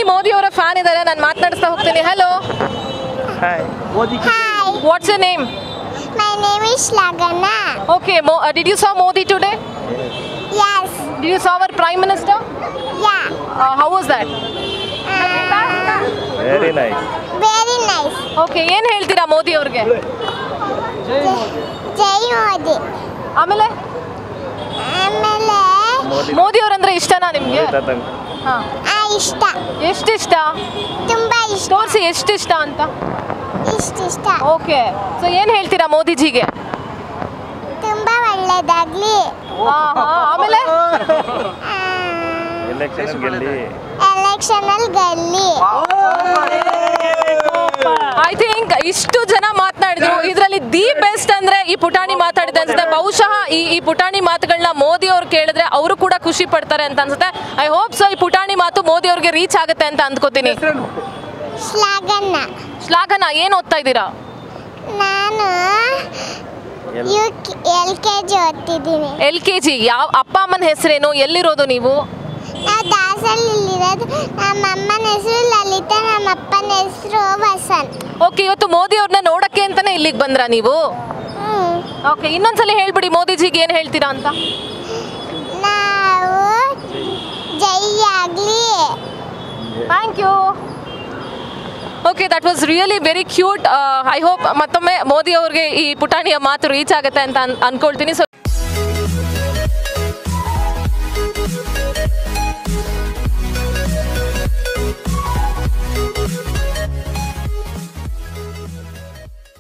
ಮೋದಿ ಅವರ ಫ್ಯಾನ್ ಇದ್ದಾರೆ ನಾನು ಮಾತನಾಡಿಸ್ತಾ ಹೋಗ್ತೀನಿ hello hi Hi, what's your name my name is Lagana. Okay did you saw Modi today Yes, did you saw our prime minister yeah. How was that very nice Very nice. Okay ಏನು ಹೇಳ್ತೀರಾ ಮೋದಿ ಅವ್ರಿಗೆ ಜೈ ಮೋದಿ ಆಮೇಲೆ ಆಮೇಲೆ ಮೋದಿ ಮೋದಿ ಅವರಂದ್ರೆ ಇಷ್ಟನಾ ನಿಮಗೆ ತಂಗ್ ಹಾಂ ಆ ಇಷ್ಟ ಎಷ್ಟು ಇಷ್ಟ ತುಂಬಾ ಇಷ್ಟ ತೋರಿಸಿ ಎಷ್ಟು ಇಷ್ಟ ಅಂತ ಇಷ್ಟ ಇಷ್ಟ ಓಕೆ ಸೊ ಏನು ಹೇಳ್ತೀರಾ ಮೋದಿಜಿಗೆ ತುಂಬಾ ಒಳ್ಳೇದಾಗ್ಲಿ ಹಾಂ ಹಾಂ ಆಮೇಲೆ ಎಲೆಕ್ಷನ್ ಗೆಲ್ಲಿ ಎಲೆಕ್ಷನ್ ಅಲ್ಲಿ ಗೆಲ್ಲಿ ಐ ಥಿಂಕ್ ಇಷ್ಟು ಜನ ಮಾತನಾಡಿದ್ರು ಇದರಲ್ಲಿ ದಿ ಬೆಸ್ಟ್ ಅಂದ್ರೆ ಈ ಪುಟಾಣಿ ಮಾತಾಡಿದೆ ಅನ್ಸುತ್ತೆ ಬಹುಶಃ ಈ ಈ ಪುಟಾಣಿ ಮಾತುಗಳನ್ನ ಮೋದಿ ಅವ್ರು ಕೇಳಿದ್ರೆ ಅವರು ಕೂಡ ಖುಷಿ ಪಡ್ತಾರೆ ಅಂತ ಅನ್ಸುತ್ತೆ ಐ ಹೋಪ್ ಸೊ ಈ ಪುಟಾಣಿ ಮಾತು ಮೋದಿ ಅವ್ರಿಗೆ ರೀಚ್ ಆಗುತ್ತೆ ಅಂತ ಅಂದ್ಕೋತೀನಿ ಶ್ಲಾಘನ ಶ್ಲಾಘನ ಏನು ಓದ್ತಾ ಇದ್ದೀರಾ ನಾನು L U L K G ಓದ್ತಿದ್ದೀನಿ ಎಲ್ ಕೆ ಜಿ ಯಾವ ಅಪ್ಪ ಅಮ್ಮನ ಹೆಸರೇನು ಎಲ್ಲಿರೋದು ನೀವು ನಾವು ದಾಸಲ್ಲಿ ಇಲ್ಲಿರೋದು ನಮ್ಮ ಅಮ್ಮನ ಹೆಸರು ಲಲಿತಾ ನಮ್ಮ ಅಪ್ಪನ ಹೆಸರು ವಸಂತ್ ಓಕೆ ಇವತ್ತು ಮೋದಿ ಅವ್ರನ್ನ ನೋಡಕ್ಕೆ ಅಂತಾನೆ ಇಲ್ಲಿಗೆ ಬಂದ್ರಾ ನೀವು ಹ್ಮ್. ಓಕೆ ಇನ್ನೊಂದ್ಸಲಿ ಹೇಳ್ಬಿಡಿ ಮೋದಿಜಿಗೆ ಏನು ಹೇಳ್ತೀರಾ ಅಂತ ನಾವು ಜೈ ಆಗ್ಲಿ thank you okay that was really very cute I hope ಮತ್ತೊಮ್ಮೆ ಮೋದಿ ಅವ್ರಿಗೆ ಈ ಪುಟಾಣಿಯ ಮಾತು ರೀಚ್ ಆಗುತ್ತೆ ಅಂತ ಅನ್- ಅನ್ಕೊಳ್ತೀನಿ ಸೊ